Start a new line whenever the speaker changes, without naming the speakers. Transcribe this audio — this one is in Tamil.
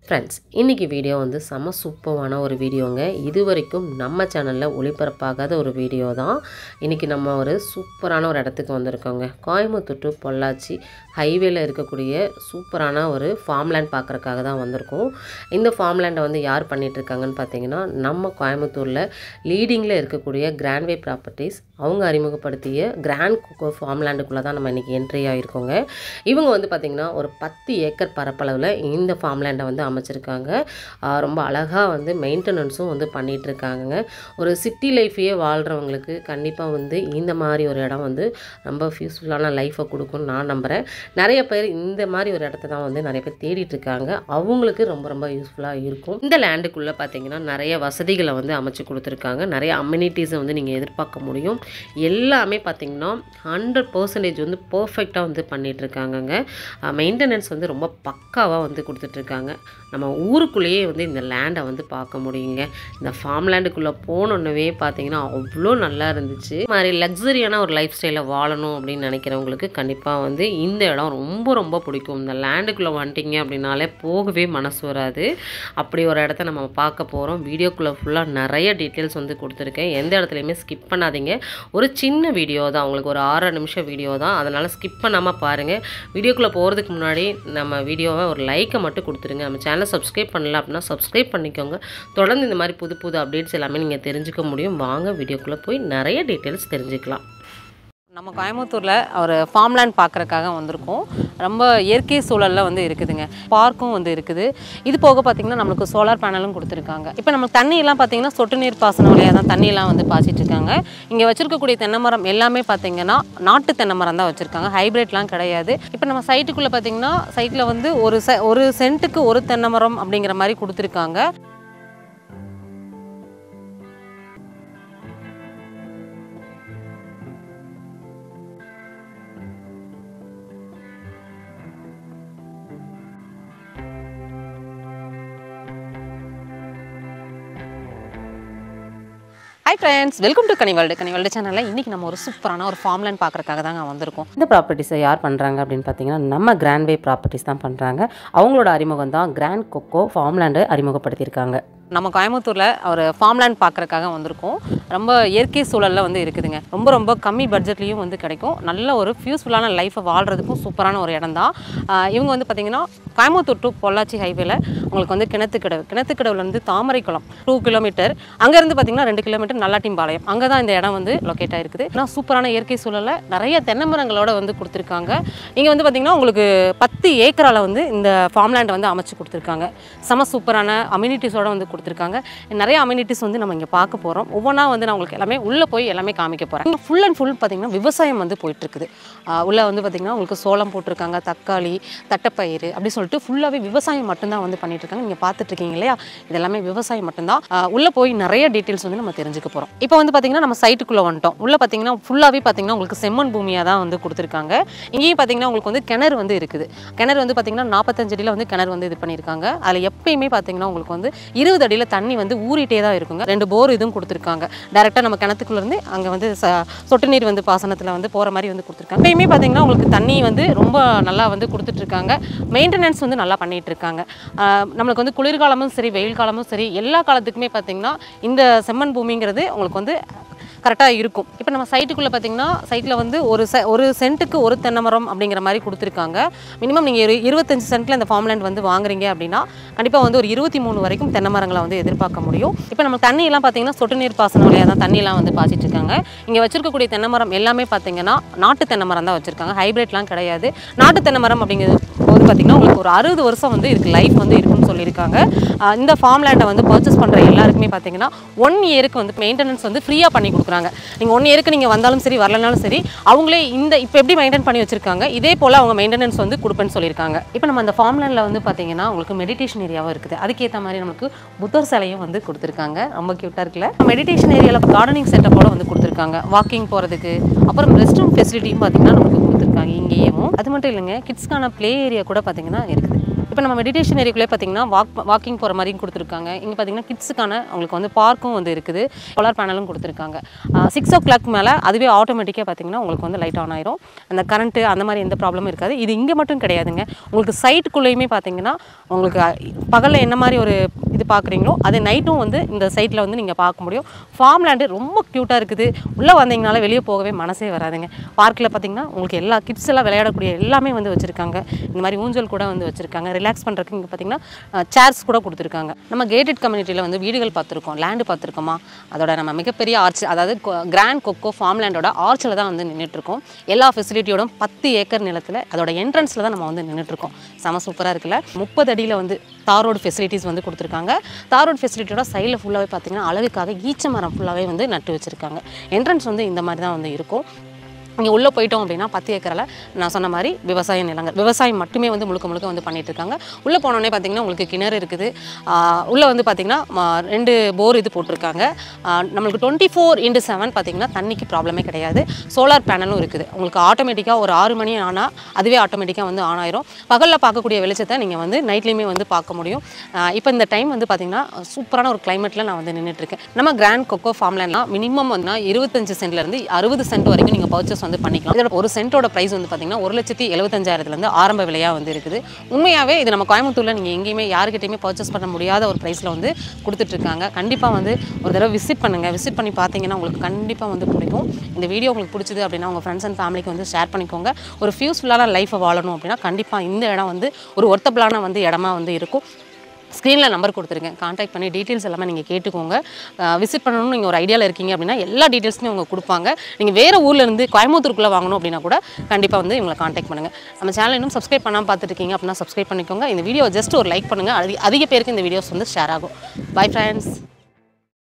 ஃப்ரெண்ட்ஸ் இன்றைக்கி வீடியோ வந்து செம சூப்பரான ஒரு வீடியோங்க இது வரைக்கும் நம்ம சேனலில் ஒளிபரப்பாகாத ஒரு வீடியோ தான் இன்றைக்கி நம்ம ஒரு சூப்பரான ஒரு இடத்துக்கு வந்திருக்கோங்க கோயம்புத்தூர் to பொள்ளாச்சி ஹைவேல இருக்கக்கூடிய சூப்பரான ஒரு ஃபார்ம்லேண்ட் பார்க்குறக்காக தான் வந்திருக்கோம் இந்த ஃபார்ம்லேண்டை வந்து யார் பண்ணிட்டு இருக்காங்கன்னு பார்த்தீங்கன்னா நம்ம கோயம்புத்தூரில் லீடிங்கில் இருக்கக்கூடிய கிராண்ட்வே ப்ராப்பர்ட்டிஸ் அவங்க அறிமுகப்படுத்திய கிராண்ட் குக்கோ ஃபார்ம்லேண்டுக்குள்ளே தான் நம்ம இன்றைக்கி என்ட்ரி ஆகிருக்கோங்க இவங்க வந்து பார்த்திங்கன்னா ஒரு பத்து ஏக்கர் பரப்பளவில் இந்த ஃபார்ம்லேண்டை வந்து அமைச்சிருக்காங்க ஆஹ் ரொம்ப அழகாக வந்து மெயின்டெனன்ஸும் வந்து பண்ணிட்டு இருக்காங்கங்க ஒரு சிட்டி லைஃபையே வாழ்கிறவங்களுக்கு கண்டிப்பாக வந்து இந்த மாதிரி ஒரு இடம் வந்து ரொம்ப யூஸ்ஃபுல்லான லைஃப்பை கொடுக்கும்னு நான் நம்புகிறேன் நிறைய பேர் இந்த மாதிரி ஒரு இடத்த தான் வந்து நிறைய பேர் தேடிட்டு இருக்காங்க அவங்களுக்கு ரொம்ப ரொம்ப யூஸ்ஃபுல்லாக இருக்கும் இந்த லேண்டுக்குள்ளே பார்த்தீங்கன்னா நிறைய வசதிகளை வந்து அமைச்சு கொடுத்துருக்காங்க நிறைய அம்யூனிட்டிஸை வந்து நீங்கள் எதிர்பார்க்க முடியும் எல்லாமே பார்த்தீங்கன்னா ஹண்ட்ரட் பர்சன்டேஜ் வந்து பர்ஃபெக்டாக வந்து பண்ணிட்டு இருக்காங்கங்க மெயின்டெனன்ஸ் வந்து ரொம்ப பக்காவாக வந்து கொடுத்துட்ருக்காங்க நம்ம ஊருக்குள்ளேயே வந்து இந்த லேண்டை வந்து பார்க்க முடியுங்க இந்த ஃபார்ம் லேண்டுக்குள்ளே போனோன்னவே பார்த்தீங்கன்னா அவ்வளோ நல்லா இருந்துச்சு இது மாதிரி லக்ஸரியான ஒரு லைஃப் ஸ்டைலில் வாழணும் அப்படின்னு நினைக்கிறவங்களுக்கு கண்டிப்பாக வந்து இந்த இடம் ரொம்ப ரொம்ப பிடிக்கும் இந்த லேண்டுக்குள்ளே வந்துட்டீங்க அப்படின்னாலே போகவே மனசு வராது அப்படி ஒரு இடத்த நம்ம பார்க்க போகிறோம் வீடியோக்குள்ளே ஃபுல்லாக நிறைய டீட்டெயில்ஸ் வந்து கொடுத்துருக்கேன் எந்த இடத்துலையுமே ஸ்கிப் பண்ணாதீங்க ஒரு சின்ன வீடியோ தான் உங்களுக்கு ஒரு ஆறரை நிமிஷம் வீடியோ தான் அதனால் ஸ்கிப் பண்ணாமல் பாருங்கள் வீடியோக்குள்ளே போகிறதுக்கு முன்னாடி நம்ம வீடியோவை ஒரு லைக்கை மட்டும் கொடுத்துருங்க நம்ம சேனலை சப்ஸ்கிரைப் பண்ணல அப்படின்னா சப்ஸ்கிரைப் பண்ணிக்கோங்க தொடர்ந்து இந்த மாதிரி புது புது அப்டேட்ஸ் எல்லாமே நீங்கள் தெரிஞ்சுக்க முடியும் வாங்க வீடியோக்குள்ளே போய் நிறைய டீட்டெயில்ஸ் தெரிஞ்சுக்கலாம்
நம்ம கோயம்புத்தூரில் ஒரு ஃபார்ம்லேண்ட் பார்க்குறக்காக வந்திருக்கோம் ரொம்ப இயற்கை சூழலில் வந்து இருக்குதுங்க பார்க்கும் வந்து இருக்குது இது போக பார்த்திங்கன்னா நம்மளுக்கு சோலார் பேனலும் கொடுத்துருக்காங்க இப்போ நம்ம தண்ணியெல்லாம் பார்த்திங்கன்னா சொட்டு நீர் பாசன வழியாக தான் தண்ணியெல்லாம் வந்து பாய்ச்சிட்டு இருக்காங்க இங்கே வச்சிருக்கக்கூடிய தென்னை மரம் எல்லாமே பார்த்திங்கன்னா நாட்டு தென்னை மரம் தான் வச்சுருக்காங்க ஹைப்ரிட்லாம் கிடையாது இப்போ நம்ம சைட்டுக்குள்ளே பார்த்திங்கன்னா சைட்டில் வந்து ஒரு செ ஒரு சென்ட்டுக்கு ஒரு தென்னை மரம் அப்படிங்கிற மாதிரி கொடுத்துருக்காங்க ஹாய் ஃப்ரெண்ட்ஸ் வெல்கம் டு கனிவால்டு கனிவால்டு சேனலில் இன்றைக்கி நம்ம ஒரு சூப்பரான ஒரு ஃபார்ம்லேண்ட் பார்க்குறக்காக தாங்க வந்திருக்கோம்
இந்த ப்ராப்பர்ட்டிஸை யார் பண்ணுறாங்க அப்படின்னு பார்த்தீங்கன்னா நம்ம கிராண்ட்வே ப்ராப்பர்ட்டிஸ் தான் பண்ணுறாங்க அவங்களோட அறிமுகம் தான் கிராண்ட் கொக்கோ ஃபார்ம்லேண்டை அறிமுகப்படுத்தியிருக்காங்க
நம்ம கோயம்புத்தூரில் ஒரு ஃபார்ம்லேண்ட் பார்க்குறக்காக வந்திருக்கோம் ரொம்ப இயற்கை சூழலில் வந்து இருக்குதுங்க ரொம்ப ரொம்ப கம்மி பட்ஜெட்லேயும் வந்து கிடைக்கும் நல்ல ஒரு ஃபியூஸ்ஃபுல்லான லைஃப்பை வாழ்கிறதுக்கும் சூப்பரான ஒரு இடம் தான் இவங்க வந்து பார்த்திங்கன்னா கோயம்புத்தூர் டு பொள்ளாச்சி ஹைவேல உங்களுக்கு வந்து கிணத்துக்கடவு கிணத்துக்கடவுலேருந்து தாமரைக்குளம் டூ கிலோமீட்டர் அங்கேருந்து பார்த்திங்கன்னா ரெண்டு கிலோமீட்டர் நல்லாட்டிம்பாளையம் அங்கே தான் இந்த இடம் வந்து லொக்கேட் ஆகிருக்குது ஆனால் சூப்பரான இயற்கை சூழலில் நிறைய தென்னை மரங்களோட வந்து கொடுத்துருக்காங்க இங்கே வந்து பார்த்திங்கன்னா உங்களுக்கு பத்து ஏக்கரால் வந்து இந்த ஃபார்ம்லேண்டை வந்து அமைச்சு கொடுத்துருக்காங்க செம சூப்பரான அம்யூனிட்டிஸோட வந்து கொடுத்துருக்காங்க நிறைய அம்யூனிட்டிஸ் வந்து நம்ம இங்கே பார்க்க போகிறோம் ஒவ்வொன்றா வந்து நான் உங்களுக்கு எல்லாமே உள்ளே போய் எல்லாமே காமிக்க போகிறேன் இங்கே ஃபுல் அண்ட் ஃபுல் பார்த்திங்கன்னா விவசாயம் வந்து போயிட்டுருக்குது உள்ளே வந்து பார்த்திங்கன்னா உங்களுக்கு சோளம் போட்டிருக்காங்க தக்காளி தட்டைப்பயிறு அப்படி சொல்லிட்டு ஃபுல்லாகவே விவசாயம் மட்டும்தான் வந்து பண்ணிட்டு இருக்காங்க நீங்கள் பார்த்துட்ருக்கீங்க இல்லையா இது எல்லாமே விவசாயம் மட்டும்தான் ஆஹ் உள்ளே போய் நிறைய டீட்டெயில்ஸ் வந்து நம்ம தெரிஞ்சுக்க போகிறோம் இப்போ வந்து பார்த்திங்கன்னா நம்ம சைட்டுக்குள்ளே வந்துட்டோம் உள்ளே பார்த்திங்கன்னா ஃபுல்லாகவே பார்த்திங்கன்னா உங்களுக்கு செம்மண் பூமியாக தான் வந்து கொடுத்துருக்காங்க இங்கேயும் பார்த்திங்கன்னா உங்களுக்கு வந்து கிணறு வந்து இருக்குது கிணறு வந்து பார்த்திங்கன்னா நாற்பத்தஞ்சு அடியில் வந்து கிணறு வந்து இது பண்ணியிருக்காங்க அதில் எப்பயுமே பார்த்திங்கன்னா உங்களுக்கு வந்து இருபது அடியில் தண்ணி வந்து ஊறிட்டே தான் இருக்குங்க ரெண்டு போர் இதுவும் கொடுத்துருக்காங்க டேரெக்டாக நம்ம கிணத்துக்குள்ளேருந்து அங்கே வந்து ச- சொட்டு நீர் வந்து பாசனத்தில் வந்து போகிற மாதிரி வந்து கொடுத்துருக்காங்க எப்பயுமே பார்த்திங்கன்னா உங்களுக்கு தண்ணி வந்து ரொம்ப நல்லா வந்து கொடுத்துட்ருக்காங்க மெயின்டெனன்ஸ் வந்து நல்லா பண்ணிட்டு இருக்காங்க ஆஹ் நம்மளுக்கு வந்து குளிர்காலமும் சரி வெயில் காலமும் சரி எல்லா காலத்துக்குமே பார்த்திங்கன்னா இந்த செம்மண் பூமிங்கிறது உங்களுக்கு வந்து கரெக்டாக இருக்கும் இப்போ நம்ம சைட்டுக்குள்ளே பார்த்தீங்கன்னா சைட்டில் வந்து ஒரு செ ஒரு சென்ட்டுக்கு ஒரு தென்னை மரம் அப்படிங்கிற மாதிரி கொடுத்துருக்காங்க மினிமம் நீங்கள் ஒரு இருபத்தஞ்சு சென்ட்டில் இந்த ஃபார்ம்லேண்ட் வந்து வாங்குறீங்க அப்படின்னா கண்டிப்பாக வந்து ஒரு இருபத்தி மூணு வரைக்கும் தென்னை மரங்களை வந்து எதிர்பார்க்க முடியும் இப்போ நம்ம தண்ணியெல்லாம் பார்த்தீங்கன்னா சொட்டு நீர் பாசன வழியாக தான் தண்ணியெல்லாம் வந்து பாய்ச்சிட்டு இருக்காங்க இங்கே வச்சிருக்கக்கூடிய தென்னை மரம் எல்லாமே பார்த்தீங்கன்னா நாட்டு தென்னை மரம் தான் வச்சுருக்காங்க ஹைப்ரிட்லாம் கிடையாது நாட்டு தென்னை மரம் அப்படிங்கிறது போது பார்த்தீங்கன்னா உங்களுக்கு ஒரு அறுபது வருஷம் வந்து இதுக்கு லைஃப் வந்து இருக்குன்னு சொல்லியிருக்காங்க ஆஹ் இந்த ஃபார்ம் லேண்டை வந்து பர்ச்சேஸ் பண்ணுற எல்லாருக்குமே பார்த்தீங்கன்னா ஒன் இயருக்கு வந்து மெயின்டெனன்ஸ் வந்து ஃப்ரீயாக பண்ணி கொடுக்குறாங்க நீங்கள் ஒன் இயருக்கு நீங்கள் வந்தாலும் சரி வரலனாலும் சரி அவங்களே இந்த இப்போ எப்படி மெயின்டைன் பண்ணி வச்சிருக்காங்க இதே போல் அவங்க மெயின்டெனன்ஸ் வந்து கொடுப்பேன்னு சொல்லியிருக்காங்க இப்போ நம்ம அந்த ஃபார்ம் லேண்டில் வந்து பார்த்தீங்கன்னா உங்களுக்கு மெடிடேஷன் ஏரியாவும் இருக்குது அதுக்கேற்ற மாதிரி நமக்கு புத்தர் சிலையும் வந்து கொடுத்துருக்காங்க ரொம்ப க்யூட்டாக இருக்குல்ல மெடிடேஷன் ஏரியாவில் கார்டனிங் செட்டப்போட வந்து கொடுத்துருக்காங்க வாக்கிங் போகிறதுக்கு அப்புறம் ரெஸ்ட் ரூம் ஃபெசிலிட்டியும் பார்த்தீங்கன்னா நமக்கு கொடுத்துருக்காங்க இங்கேயும் அது மட்டும் இல்லைங்க கிட்ஸ்க்கான ப்ளே ஏரியா கூட பார்த்தீங்கன்னா இருக்குது இப்போ நம்ம மெடிடேஷன் ஏரியாக்குள்ளே பார்த்தீங்கன்னா வாக் வாக்கிங் போகிற மாதிரியும் கொடுத்துருக்காங்க இங்கே பார்த்தீங்கன்னா கிட்ஸுக்கான அவங்களுக்கு வந்து பார்க்கும் வந்து இருக்குது சோலார் பேனலும் கொடுத்துருக்காங்க சிக்ஸ் ஓ கிளாக் மேலே அதுவே ஆட்டோமேட்டிக்காக பார்த்தீங்கன்னா உங்களுக்கு வந்து லைட் ஆன் ஆயிரும் அந்த கரண்ட்டு அந்த மாதிரி எந்த ப்ராப்ளமும் இருக்காது இது இங்கே மட்டும் கிடையாதுங்க உங்களுக்கு சைட்டுக்குள்ளேயுமே பார்த்தீங்கன்னா உங்களுக்கு பகலில் என்ன மாதிரி ஒரு இது பார்க்குறீங்களோ அது நைட்டும் வந்து இந்த சைட்டில் வந்து நீங்கள் பார்க்க முடியும் ஃபார்ம் லேண்டு ரொம்ப க்யூட்டாக இருக்குது உள்ளே வந்தீங்கனால வெளியே போகவே மனசே வராதுங்க பார்க்கில் பார்த்தீங்கன்னா உங்களுக்கு எல்லா கிட்ஸ் எல்லாம் விளையாடக்கூடிய எல்லாமே வந்து வச்சுருக்காங்க இந்த மாதிரி ஊஞ்சல் கூட வந்து வச்சுருக்காங்க ரிலாக்ஸ் பண்ணுறதுக்கு இங்கே பார்த்தீங்கன்னா சேர்ஸ் கூட கொடுத்துருக்காங்க நம்ம கேட்டட் கம்யூனிட்டியில் வந்து வீடுகள் பார்த்துருக்கோம் லேண்டு பார்த்துருக்கோமா அதோட நம்ம மிகப்பெரிய ஆர்ச் அதாவது கிராண்ட் கொக்கோ ஃபார்ம் லேண்டோட ஆர்ச்சில் தான் வந்து நின்றுட்டுருக்கோம் எல்லா ஃபெசிலிட்டியோடும் பத்து ஏக்கர் நிலத்தில் அதோட என்ட்ரன்ஸில் தான் நம்ம வந்து நின்றுட்டுருக்கோம் செம சூப்பராக இருக்குல்ல முப்பது அடியில் வந்து தார் ரோடு ஃபெசிலிட்டிஸ் வந்து கொடுத்துருக்காங்க தார் ரோடு ஃபெசிலிட்டியோட சைடில் ஃபுல்லாகவே பார்த்தீங்கன்னா அழகுக்காக ஈச்ச மரம் ஃபுல்லாகவே வந்து நட்டு வச்சுருக்காங்க என்ட்ரன்ஸ் வந்து இந்த மாதிரி தான் வந்து இருக்கும் இங்கே உள்ளே போயிட்டோம் அப்படின்னா பத்து ஏக்கரில் நான் சொன்ன மாதிரி விவசாய நிலங்கள் விவசாயம் மட்டுமே வந்து முழுக்க முழுக்க வந்து பண்ணிட்டு இருக்காங்க உள்ளே போனோடனே பார்த்தீங்கன்னா உங்களுக்கு கிணறு இருக்குது ஆஹ் உள்ளே வந்து பார்த்தீங்கன்னா ம- ரெண்டு போர் இது போட்டிருக்காங்க ஆஹ் நம்மளுக்கு டுவெண்ட்டி ஃபோர் இன்டு செவன் பார்த்தீங்கன்னா தண்ணிக்கு ப்ராப்ளமே கிடையாது சோலார் பேனலும் இருக்குது உங்களுக்கு ஆட்டோமேட்டிக்காக ஒரு ஆறு மணி ஆனால் அதுவே ஆட்டோமேட்டிக்காக வந்து ஆன் ஆயிரும் பகலில் பார்க்கக்கூடிய வெளிச்சத்தை நீங்கள் வந்து நைட்லேயுமே வந்து பார்க்க முடியும் இப்போ இந்த டைம் வந்து பார்த்தீங்கன்னா சூப்பரான ஒரு கிளைமேட்டில் நான் வந்து நின்றுட்டு இருக்கேன் நம்ம கிராண்ட் கொக்கோ ஃபார்ம்லேனா மினிமம் வந்து இருபத்தஞ்சு சென்ட்லேருந்து அறுபது சென்ட் வரைக்கும் நீங்கள் பர்ச்சேஸ் வந்து பண்ணிக்கலாம் இதோட ஒரு சென்ட்டோட ப்ரைஸ் வந்து பார்த்தீங்கன்னா ஒரு லட்சத்தி எழுபத்தஞ்சாயிரத்துலேருந்து ஆரம்ப விலையாக வந்து இருக்குது உண்மையாகவே இது நம்ம கோயம்புத்தூரில் நீங்கள் எங்கேயுமே யாருக்கிட்டையுமே பர்ச்சேஸ் பண்ண முடியாத ஒரு ப்ரைஸில் வந்து கொடுத்துட்ருக்காங்க கண்டிப்பாக வந்து ஒரு தடவை விசிட் பண்ணுங்கள் விசிட் பண்ணி பார்த்தீங்கன்னா உங்களுக்கு கண்டிப்பாக வந்து பிடிக்கும் இந்த வீடியோ உங்களுக்கு பிடிச்சது அப்படின்னா உங்கள் ஃப்ரெண்ட்ஸ் அண்ட் ஃபேமிலிக்கு வந்து ஷேர் பண்ணிக்கோங்க ஒரு ஃபியூஸ்ஃபுல்லான லைஃப்பை வாழணும் அப்படின்னா கண்டிப்பாக இந்த இடம் வந்து ஒரு ஒர்த்தபிளான வந்து இடமா வந்து இருக்கும் ஸ்க்ரீனில் நம்பர் கொடுத்துருக்கேன் காண்டாக்ட் பண்ணி டீட்டெயில்ஸ் எல்லாமே நீங்கள் கேட்டுக்கோங்க விசிட் பண்ணணும்னு நீங்கள் ஒரு ஐடியாவில் இருக்கீங்க அப்படின்னா எல்லா டீட்டெயில்ஸுமே அவங்க கொடுப்பாங்க நீங்கள் வேறு ஊர்லேருந்து கோயம்புத்தூருக்குள்ளே வாங்கணும் அப்படின்னா கூட கண்டிப்பாக வந்து இவங்களை காண்டாக்ட் பண்ணுங்கள் நம்ம சேனல் இன்னும் சப்ஸ்கிரைப் பண்ணாமல் பார்த்துட்டு இருக்கீங்க அப்படின்னா சப்ஸ்கிரைப் பண்ணிக்கோங்க இந்த வீடியோ ஜஸ்ட் ஒரு லைக் பண்ணுங்கள் அதிக அதிக பேருக்கு இந்த வீடியோஸ் வந்து ஷேர் ஆகும் பை ஃப்ரெண்ட்ஸ்